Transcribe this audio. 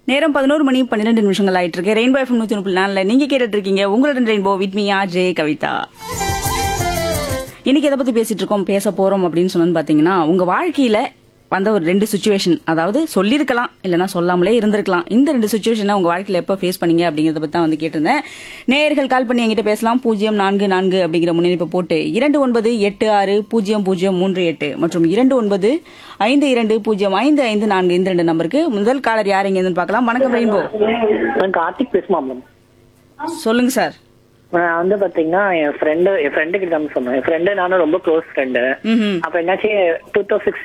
நேரம் பதினோரு மணி பன்னிரெண்டு நிமிஷங்கள் ஆயிட்டு இருக்கு ரெயின்போ எஃப்எம் நூத்தி முப்பது நாள்ல நீங்க கேட்டுட்டு இருக்கீங்க உங்களுடன் rainbow with me J Kavitha இன்னைக்கு எதை பத்தி பேசிட்டு இருக்கோம் பேச போறோம் அப்படின்னு சொன்னு பாத்தீங்கன்னா உங்க வாழ்க்கையில வந்த ஒரு ரெண்டு சுச்சுவேஷன் அதாவது சொல்லியிருக்கலாம் இல்லைன்னா சொல்லாமலே இருந்திருக்கலாம் இந்த ரெண்டு சுச்சுவேஷனை உங்க வாழ்க்கையில எப்ப ஃபேஸ் பண்ணீங்க அப்படிங்கறத பத்தி தான் வந்து கேட்டிருந்தேன் நேயர்கள் கால் பண்ணி என்கிட்ட பேசலாம் பூஜ்ஜியம் நான்கு நான்கு அப்படிங்கிற முன்னெடுப்பு போட்டு இரண்டு ஒன்பது எட்டு ஆறு பூஜ்ஜியம் பூஜ்ஜியம் மூன்று எட்டு மற்றும் இரண்டு ஒன்பது ஐந்து இரண்டு பூஜ்ஜியம் ஐந்து ஐந்து நான்கு இந்த ரெண்டு நம்பருக்கு முதல் காலர் யார் எங்க பார்க்கலாம் வணக்கம் ரெயின்போ நான் கார்த்திக் பேசுமா மேம் சொல்லுங்க சார் நான் வந்து பாத்தீங்கன்னா என் ஃப்ரெண்டு என் ஃப்ரெண்டு கிட்ட தான் சொன்னேன் என் ஃப்ரெண்டு நானும் ரொம்ப க்ளோஸ் ஃப்ரெண்டு ம் அப்ப என்னாச்சு டூ தௌசண்ட்